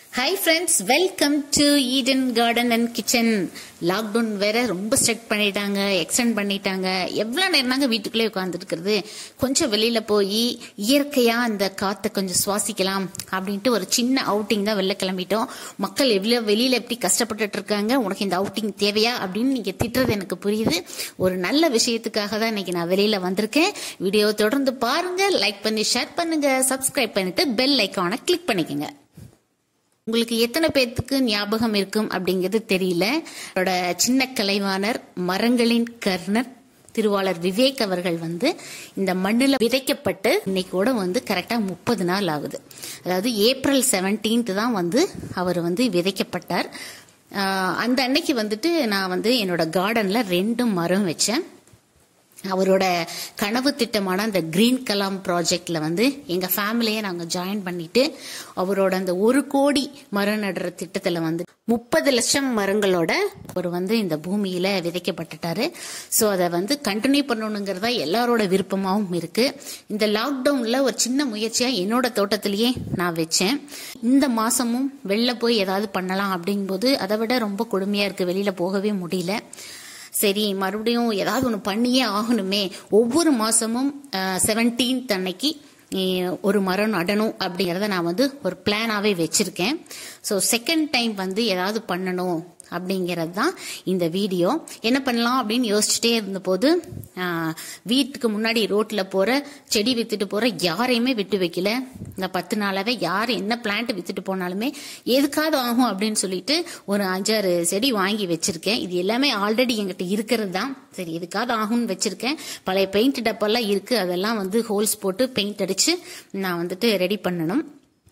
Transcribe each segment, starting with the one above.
hi friends welcome to Eden garden and kitchen lockdown வேற ரொம்ப strict பண்ணிட்டாங்க extend பண்ணிட்டாங்க எவ்வளோ நேரம் தாங்க வீட்டுக்குள்ளே உட்காந்துருக்கிறது கொஞ்சம் வெளியில போய் இயற்கையா அந்த காற்றை கொஞ்சம் சுவாசிக்கலாம் அப்படின்ட்டு ஒரு சின்ன அவுட்டிங் தான் வெளில கிளம்பிட்டோம் மக்கள் எவ்வளோ வெளியில எப்படி கஷ்டப்பட்டுட்டு இருக்காங்க உனக்கு இந்த அவுட்டிங் தேவையா அப்படின்னு நீங்க திட்டுறது எனக்கு புரியுது ஒரு நல்ல விஷயத்துக்காக தான் இன்னைக்கு நான் வெளியில வந்திருக்கேன் வீடியோ தொடர்ந்து பாருங்க லைக் பண்ணி ஷேர் பண்ணுங்க சப்ஸ்கிரைப் பண்ணிட்டு பெல் ஐக்கானை கிளிக் பண்ணிக்கோங்க உங்களுக்கு எத்தனை பேர்த்துக்கு ஞாபகம் இருக்கும் அப்படிங்கிறது தெரியல அவரோட சின்ன கலைவாணர் மரங்களின் கர்ணர் திருவாளர் விவேக் அவர்கள் வந்து இந்த மண்ணில் விதைக்கப்பட்டு இன்னைக்கு கூட வந்து கரெக்டாக முப்பது நாள் ஆகுது அதாவது ஏப்ரல் செவன்டீன்த் தான் வந்து அவர் வந்து விதைக்கப்பட்டார் ஆஹ் அந்த அன்னைக்கு வந்துட்டு நான் வந்து என்னோட கார்டன்ல ரெண்டு மரம் வச்சேன் அவரோட கனவு திட்டமான அந்த கிரீன் கலாம் ப்ராஜெக்ட்ல வந்து எங்க ஃபேமிலியை நாங்க ஜாயின் பண்ணிட்டு அவரோட அந்த ஒரு கோடி மரம் நடுற திட்டத்துல வந்து முப்பது லட்சம் மரங்களோட அவர் வந்து இந்த பூமியில விதைக்கப்பட்டுட்டாரு ஸோ அதை வந்து கண்டினியூ பண்ணணுங்கிறதா எல்லாரோட விருப்பமாகவும் இருக்கு இந்த லாக்டவுன்ல ஒரு சின்ன முயற்சியா என்னோட தோட்டத்திலேயே நான் வச்சேன் இந்த மாசமும் வெளில போய் ஏதாவது பண்ணலாம் அப்படிங்கும்போது அதை விட ரொம்ப கொடுமையா இருக்கு வெளியில போகவே முடியல சரி மறுபடியும் ஏதாவது ஒன்று பண்ணியே ஆகணுமே ஒவ்வொரு மாசமும் செவன்டீன்த் அன்னைக்கு அஹ், ஒரு மரம் நடணும் அப்படிங்கிறத நான் வந்து ஒரு பிளானாவே வச்சிருக்கேன் ஸோ செகண்ட் டைம் வந்து ஏதாவது பண்ணணும் அப்படிங்கிறது தான் இந்த வீடியோ என்ன பண்ணலாம் அப்படின்னு யோசிச்சுட்டே இருந்தபோது ஆஹ், வீட்டுக்கு முன்னாடி ரோட்ல போற செடி வித்துட்டு போற யாரையுமே விட்டு வைக்கல இந்த பத்து நாளாவே யார் என்ன பிளான்ட் வித்துட்டு போனாலுமே எதுக்காவது ஆகும் அப்படின்னு சொல்லிட்டு ஒரு அஞ்சாறு செடி வாங்கி வச்சிருக்கேன் இது எல்லாமே ஆல்ரெடி என்கிட்ட இருக்கிறது தான் சரி எதுக்காவது ஆகும்னு வச்சிருக்கேன் பழைய பெயிண்ட் டப்பெல்லாம் இருக்கு அதெல்லாம் வந்து ஹோல்ஸ் போட்டு பெயிண்ட் அடிச்சு நான் வந்துட்டு ரெடி பண்ணணும்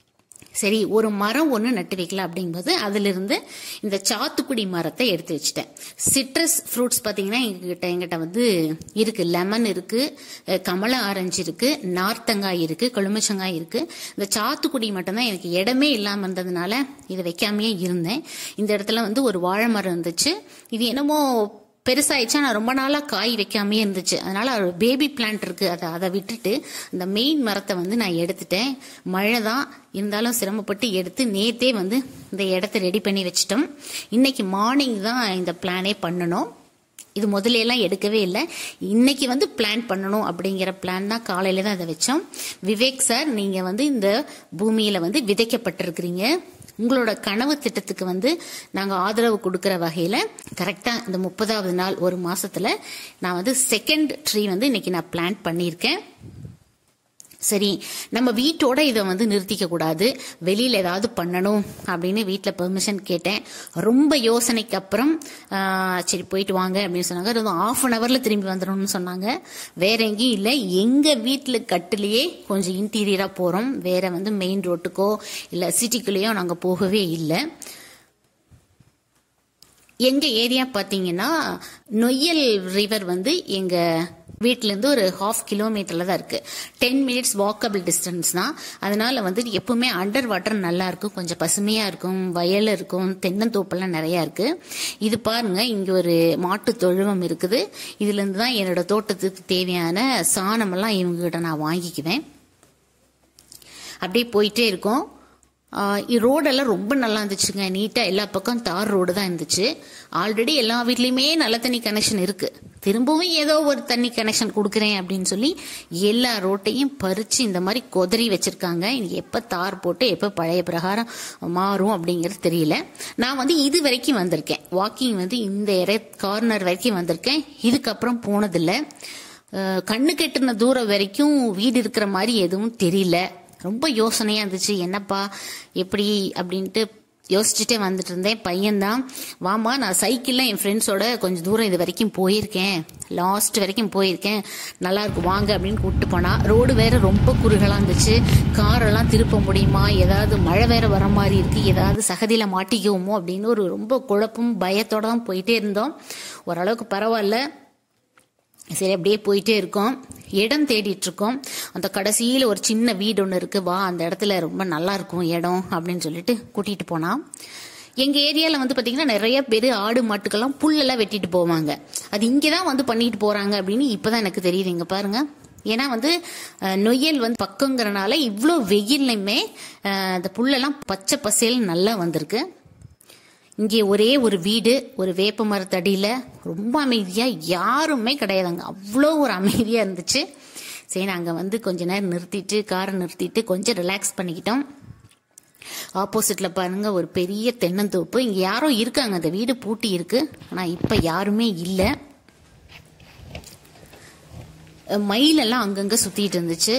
சரி ஒரு மரம் ஒன்று நட்டு வைக்கலாம் அப்படிங்கும்போது அதிலிருந்து இந்த சாத்துக்குடி மரத்தை எடுத்து வச்சுட்டேன் சிட்ரஸ் ஃப்ரூட்ஸ் பார்த்தீங்கன்னா எங்ககிட்ட எங்கிட்ட வந்து இருக்கு லெமன் இருக்கு அஹ் கமல ஆரஞ்சு இருக்கு நார்த்தங்காய் இருக்கு கொழுமிச்சங்காய் இருக்கு இந்த சாத்துக்குடி மட்டும்தான் எனக்கு இடமே இல்லாமல் இருந்ததுனால இதை வைக்காமையே இருந்தேன் இந்த இடத்துல வந்து ஒரு வாழை மரம் இருந்துச்சு இது என்னமோ பெருசாயிடுச்சா நான் ரொம்ப நாளா காய் வைக்காமே இருந்துச்சு அதனால ஒரு பேபி பிளான்ட் இருக்கு அதை அதை விட்டுட்டு அந்த மெயின் மரத்தை வந்து நான் எடுத்துட்டேன் மழை தான் இருந்தாலும் சிரமப்பட்டு எடுத்து நேத்தே வந்து இந்த இடத்த ரெடி பண்ணி வச்சிட்டோம் இன்னைக்கு மார்னிங் தான் இந்த பிளானே பண்ணணும் இது முதல்ல எல்லாம் எடுக்கவே இல்லை இன்னைக்கு வந்து பிளான் பண்ணணும் அப்படிங்கிற பிளான் தான் காலையில தான் அதை வச்சோம் விவேக் சார் நீங்க வந்து இந்த பூமியில வந்து விதைக்கப்பட்டிருக்கிறீங்க உங்களோட கனவு திட்டத்துக்கு வந்து நாங்க ஆதரவு கொடுக்கிற வகையில கரெக்டா இந்த முப்பதாவது நாள் ஒரு மாசத்துல நான் வந்து செகண்ட் ட்ரீ வந்து இன்னைக்கு நான் பிளான் பண்ணியிருக்கேன் சரி நம்ம வீட்டோட இதை வந்து நிறுத்திக்க கூடாது வெளியில ஏதாவது பண்ணணும் அப்படின்னு வீட்டில் பெர்மிஷன் கேட்டேன் ரொம்ப யோசனைக்கு அப்புறம் ஆஹ், சரி போயிட்டு வாங்க அப்படின்னு சொன்னாங்க அது ஆஃப் அன் ஹவர்ல திரும்பி வந்துடணும்னு சொன்னாங்க வேற எங்கேயும் இல்லை எங்க வீட்டில் கட்டுலயே கொஞ்சம் இன்டீரியரா போறோம் வேற வந்து மெயின் ரோட்டுக்கோ இல்லை சிட்டிக்குள்ளேயோ நாங்கள் போகவே இல்லை எங்க ஏரியா பாத்தீங்கன்னா நொய்யல் ரிவர் வந்து எங்க வீட்ல இருந்து ஒரு ஹாஃப் கிலோமீட்டர்ல தான் இருக்கு டென் மினிட்ஸ் வாக்கபிள் டிஸ்டன்ஸ் தான் அதனால வந்து எப்பவுமே அண்டர் வாட்டர் நல்லா இருக்கும் கொஞ்சம் பசுமையா இருக்கும் வயல் இருக்கும் தென்னந்தோப்பெல்லாம் நிறைய இருக்கு இது பாருங்க இங்க ஒரு மாட்டு தொழுவம் இருக்குது இதுல இருந்து தான் என்னோட தோட்டத்துக்கு தேவையான சாணமெல்லாம் இவங்க கிட்ட நான் வாங்கிக்குவேன் அப்படியே போயிட்டே இருக்கோம் ஆஹ் இ- ரோடெல்லாம் ரொம்ப நல்லா இருந்துச்சுங்க நீட்டா எல்லா பக்கம் தார் ரோடு தான் இருந்துச்சு ஆல்ரெடி எல்லா வீட்லயுமே நல்ல தண்ணி கனெக்ஷன் இருக்கு திரும்பவும் ஏதோ ஒரு தண்ணி கனெக்ஷன் கொடுக்குறேன் அப்படின்னு சொல்லி எல்லா ரோட்டையும் பறிச்சு இந்த மாதிரி கொதறி வச்சிருக்காங்க இது எப்ப தார் போட்டு எப்ப பழைய பிரகாரம் மாறும் அப்படிங்கிறது தெரியல நான் வந்து இது வரைக்கும் வந்திருக்கேன் வாக்கிங் வந்து இந்த இட கார்னர் வரைக்கும் வந்திருக்கேன் இதுக்கப்புறம் போனதில்லை அஹ் கண்ணு கெட்டுன தூரம் வரைக்கும் வீடு இருக்கிற மாதிரி எதுவும் தெரியல ரொம்ப யோசனையா இருந்துச்சு என்னப்பா எப்படி அப்படின்ட்டு யோசிச்சுட்டே வந்துட்டு இருந்தேன் பையன்தான் வாமா நான் சைக்கிள்ல என் ஃப்ரெண்ட்ஸோட கொஞ்சம் தூரம் இது வரைக்கும் போயிருக்கேன் லாஸ்ட் வரைக்கும் போயிருக்கேன் நல்லா இருக்கும் வாங்க அப்படின்னு கூப்பிட்டு போனா ரோடு வேற ரொம்ப குறுகலா இருந்துச்சு காரெல்லாம் திருப்ப முடியுமா ஏதாவது மழை வேற வர மாதிரி இருக்கு ஏதாவது சகதியில மாட்டிக்குவோமோ அப்படின்னு ஒரு ரொம்ப குழப்பம் பயத்தோட தான் போயிட்டே இருந்தோம் ஓரளவுக்கு பரவாயில்ல சரி அப்படியே போயிட்டே இருக்கோம் இடம் தேடிட்டு இருக்கோம் அந்த கடைசியில் ஒரு சின்ன வீடு ஒன்று இருக்கு வா அந்த இடத்துல ரொம்ப நல்லா இருக்கும் இடம் அப்படின்னு சொல்லிட்டு கூட்டிட்டு போனா எங்க ஏரியால வந்து பாத்தீங்கன்னா நிறைய பேர் ஆடு மாட்டுக்கெல்லாம் புல்லெல்லாம் வெட்டிட்டு போவாங்க அது இங்கதான் வந்து பண்ணிட்டு போறாங்க அப்படின்னு இப்பதான் எனக்கு தெரியுது இங்க பாருங்க ஏன்னா வந்து அஹ், நொய்யல் வந்து பக்கங்கிறனால இவ்வளோ வெயில்லையுமே அஹ், அந்த புல்லெல்லாம் பச்சை பசேல் நல்லா வந்திருக்கு இங்கே ஒரே ஒரு வீடு ஒரு வேப்ப மரத்தடியில் ரொம்ப அமைதியாக யாருமே கிடையாதுங்க அவ்வளோ ஒரு அமைதியாக இருந்துச்சு சரி நாங்கள் வந்து கொஞ்ச நேரம் நிறுத்திட்டு காரை நிறுத்திட்டு கொஞ்சம் ரிலாக்ஸ் பண்ணிக்கிட்டோம் ஆப்போசிட்ல பாருங்க ஒரு பெரிய தென்னந்தோப்பு இங்க யாரோ இருக்காங்க அந்த வீடு பூட்டி இருக்கு ஆனா இப்ப யாருமே இல்ல மயிலெல்லாம் அங்கங்க சுத்திட்டு இருந்துச்சு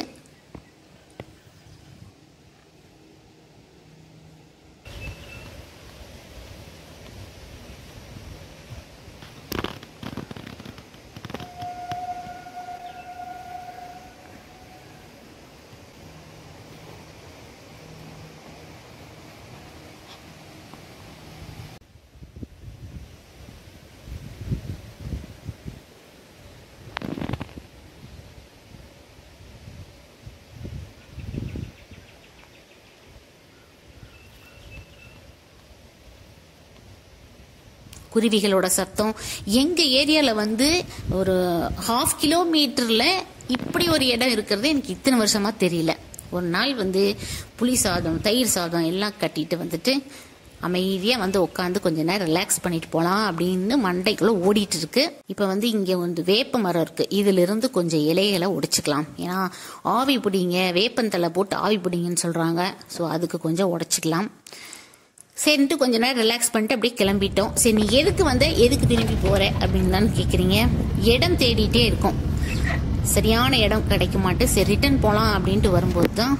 குருவிகளோட சத்தம் எங்க ஏரியால வந்து ஒரு ஹாஃப் கிலோமீட்டர்ல இப்படி ஒரு இடம் இருக்கிறது எனக்கு இத்தனை வருஷமா தெரியல ஒரு நாள் வந்து புளி சாதம் தயிர் சாதம் எல்லாம் கட்டிட்டு வந்துட்டு அமைதியா வந்து உட்காந்து கொஞ்ச நேரம் ரிலாக்ஸ் பண்ணிட்டு போலாம் அப்படின்னு மண்டைக்குள்ள ஓடிட்டு இருக்கு இப்ப வந்து இங்க வந்து வேப்ப மரம் இருக்கு இதுல இருந்து கொஞ்சம் இலைகளை உடைச்சுக்கலாம் ஏன்னா ஆவி பிடிங்க வேப்பந்தலை போட்டு ஆவி பிடிங்கன்னு சொல்றாங்க ஸோ அதுக்கு கொஞ்சம் உடைச்சிக்கலாம் சரின்ட்டு கொஞ்ச நேரம் ரிலாக்ஸ் பண்ணிட்டு அப்படியே கிளம்பிட்டோம் சரி நீ எதுக்கு வந்த எதுக்கு திரும்பி போற அப்படின்னு தான் கேக்குறீங்க இடம் தேடிட்டே இருக்கும் சரியான இடம் கிடைக்க மாட்டு சரி ரிட்டர்ன் போலாம் அப்படின்ட்டு வரும்போது தான்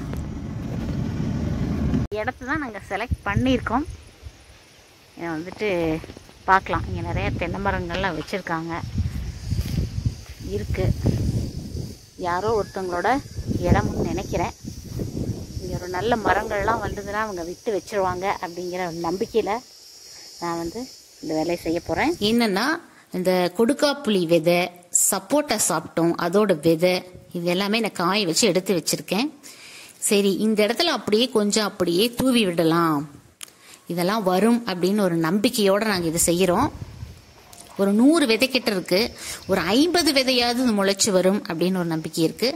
இடத்த தான் நாங்கள் செலக்ட் பண்ணியிருக்கோம் இதை வந்துட்டு பார்க்கலாம் இங்கே நிறைய தென்னை மரங்கள்லாம் வச்சுருக்காங்க இருக்கு யாரோ ஒருத்தவங்களோட இடம்னு நினைக்கிறேன் இங்கே ஒரு நல்ல மரங்கள்லாம் வந்ததுன்னா அவங்க விட்டு வச்சிருவாங்க அப்படிங்கிற ஒரு நம்பிக்கையில் நான் வந்து இந்த வேலையை செய்ய போகிறேன் என்னன்னா இந்த கொடுக்காப்புளி விதை சப்போட்டா சாப்பிட்டோம் அதோட விதை இது எல்லாமே நான் காய வச்சு எடுத்து வச்சிருக்கேன் சரி இந்த இடத்துல அப்படியே கொஞ்சம் அப்படியே தூவி விடலாம் இதெல்லாம் வரும் அப்படின்னு ஒரு நம்பிக்கையோட நாங்கள் இதை செய்கிறோம் ஒரு நூறு விதை கிட்ட இருக்கு ஒரு ஐம்பது விதையாவது இது முளைச்சு வரும் அப்படின்னு ஒரு நம்பிக்கை இருக்கு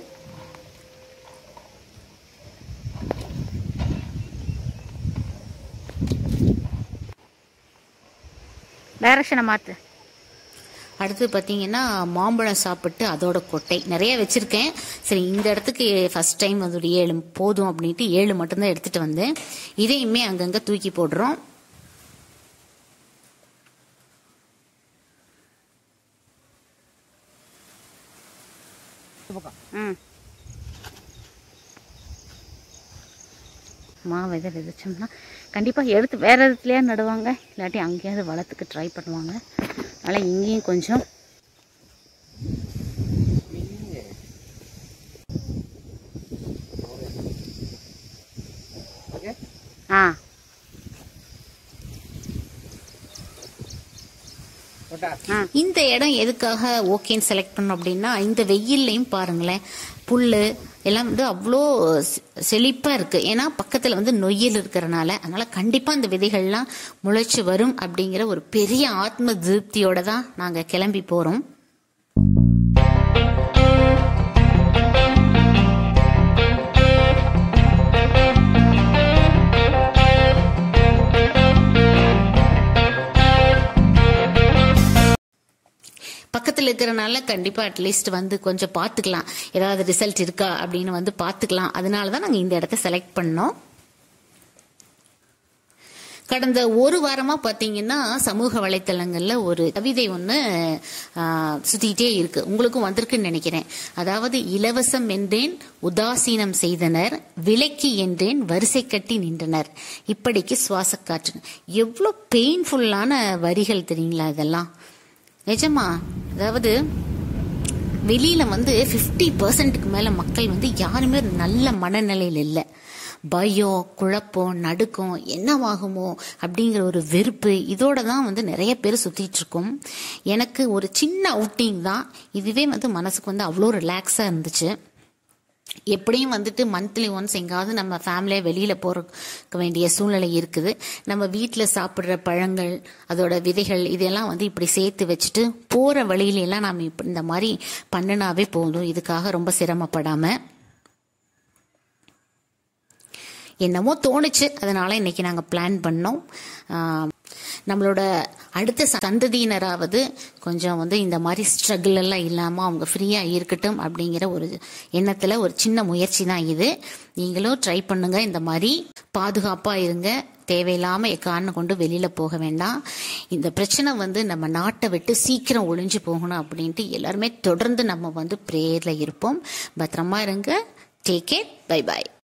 டைரக்ஷனை மாத்து அடுத்து பார்த்தீங்கன்னா மாம்பழம் சாப்பிட்டு அதோட கொட்டை நிறைய வச்சிருக்கேன் சரி இந்த இடத்துக்கு ஃபர்ஸ்ட் டைம் வந்து ஒரு ஏழு போதும் அப்படின்ட்டு ஏழு மட்டும்தான் எடுத்துட்டு வந்தேன் இதையுமே அங்கங்க தூக்கி போடுறோம் ம் மா விதை விதைச்சோம்னா கண்டிப்பாக எடுத்து வேற இடத்துலயே நடுவாங்க இல்லாட்டி அங்கேயாவது வளர்த்துக்கு ட்ரை பண்ணுவாங்க அதனால் இங்கேயும் கொஞ்சம் ஆ இந்த இடம் எதுக்காக ஓகேன்னு செலக்ட் பண்ணோம் அப்படின்னா இந்த வெயில்லையும் பாருங்களேன் புல்லு எல்லாம் வந்து அவ்வளோ செ- செழிப்பா இருக்கு ஏன்னா பக்கத்துல வந்து நொய்யல் இருக்கிறனால அதனால கண்டிப்பா இந்த விதைகள்லாம் முளைச்சு வரும் அப்படிங்கிற ஒரு பெரிய ஆத்ம திருப்தியோட தான் நாங்க கிளம்பி போறோம் பக்கத்தில் இருக்கிறனால கண்டிப்பாக அட்லீஸ்ட் வந்து கொஞ்சம் பார்த்துக்கலாம் ஏதாவது ரிசல்ட் இருக்கா அப்படின்னு வந்து பார்த்துக்கலாம் அதனால தான் நாங்கள் இந்த இடத்த செலக்ட் பண்ணோம் கடந்த ஒரு வாரமா பாத்தீங்கன்னா சமூக வலைத்தளங்கள்ல ஒரு கவிதை ஒன்று சுத்திட்டே இருக்கு உங்களுக்கும் வந்திருக்குன்னு நினைக்கிறேன் அதாவது இலவசம் என்றேன் உதாசீனம் செய்தனர் விலைக்கு என்றேன் வரிசை கட்டி நின்றனர் இப்படிக்கு சுவாச காற்று எவ்வளோ பெயின்ஃபுல்லான வரிகள் தெரியுங்களா இதெல்லாம் நிஜமா அதாவது வெளியில வந்து 50% பர்சன்ட்டுக்கு மேல மக்கள் வந்து யாருமே ஒரு நல்ல மனநிலையில் இல்லை பயம் குழப்பம் நடுக்கம் என்னவாகுமோ அப்படிங்கிற ஒரு வெறுப்பு இதோட தான் வந்து நிறைய பேர் சுத்திட்டு இருக்கோம் எனக்கு ஒரு சின்ன அவுட்டிங் தான் இதுவே வந்து மனசுக்கு வந்து அவ்வளோ ரிலாக்ஸா இருந்துச்சு எப்படியும் வந்துட்டு மந்த்லி ஒன்ஸ் எங்காவது நம்ம ஃபேமிலியாக வெளியில் போகிறக்க வேண்டிய சூழ்நிலை இருக்குது நம்ம வீட்டில் சாப்பிட்ற பழங்கள் அதோட விதைகள் இதெல்லாம் வந்து இப்படி சேர்த்து வச்சுட்டு போகிற வழியில எல்லாம் நாம் இப்ப இந்த மாதிரி பண்ணினாவே போதும் இதுக்காக ரொம்ப சிரமப்படாமல் என்னமோ தோணுச்சு அதனால இன்னைக்கு நாங்கள் பிளான் பண்ணோம் ஆஹ் நம்மளோட அடுத்த சந்ததியினராவது கொஞ்சம் வந்து இந்த மாதிரி ஸ்ட்ரகிள் எல்லாம் இல்லாமல் அவங்க ஃப்ரீயாக இருக்கட்டும் அப்படிங்கிற ஒரு எண்ணத்தில் ஒரு சின்ன முயற்சி தான் இது நீங்களும் ட்ரை பண்ணுங்க இந்த மாதிரி பாதுகாப்பாக இருங்க தேவையில்லாமல் எக்காரணம் கொண்டு வெளியில் போக வேண்டாம் இந்த பிரச்சனை வந்து நம்ம நாட்டை விட்டு சீக்கிரம் ஒளிஞ்சு போகணும் அப்படின்ட்டு எல்லாருமே தொடர்ந்து நம்ம வந்து ப்ரேயரில் இருப்போம் பத்திரமா இருங்க டேக் கேர் பை பாய்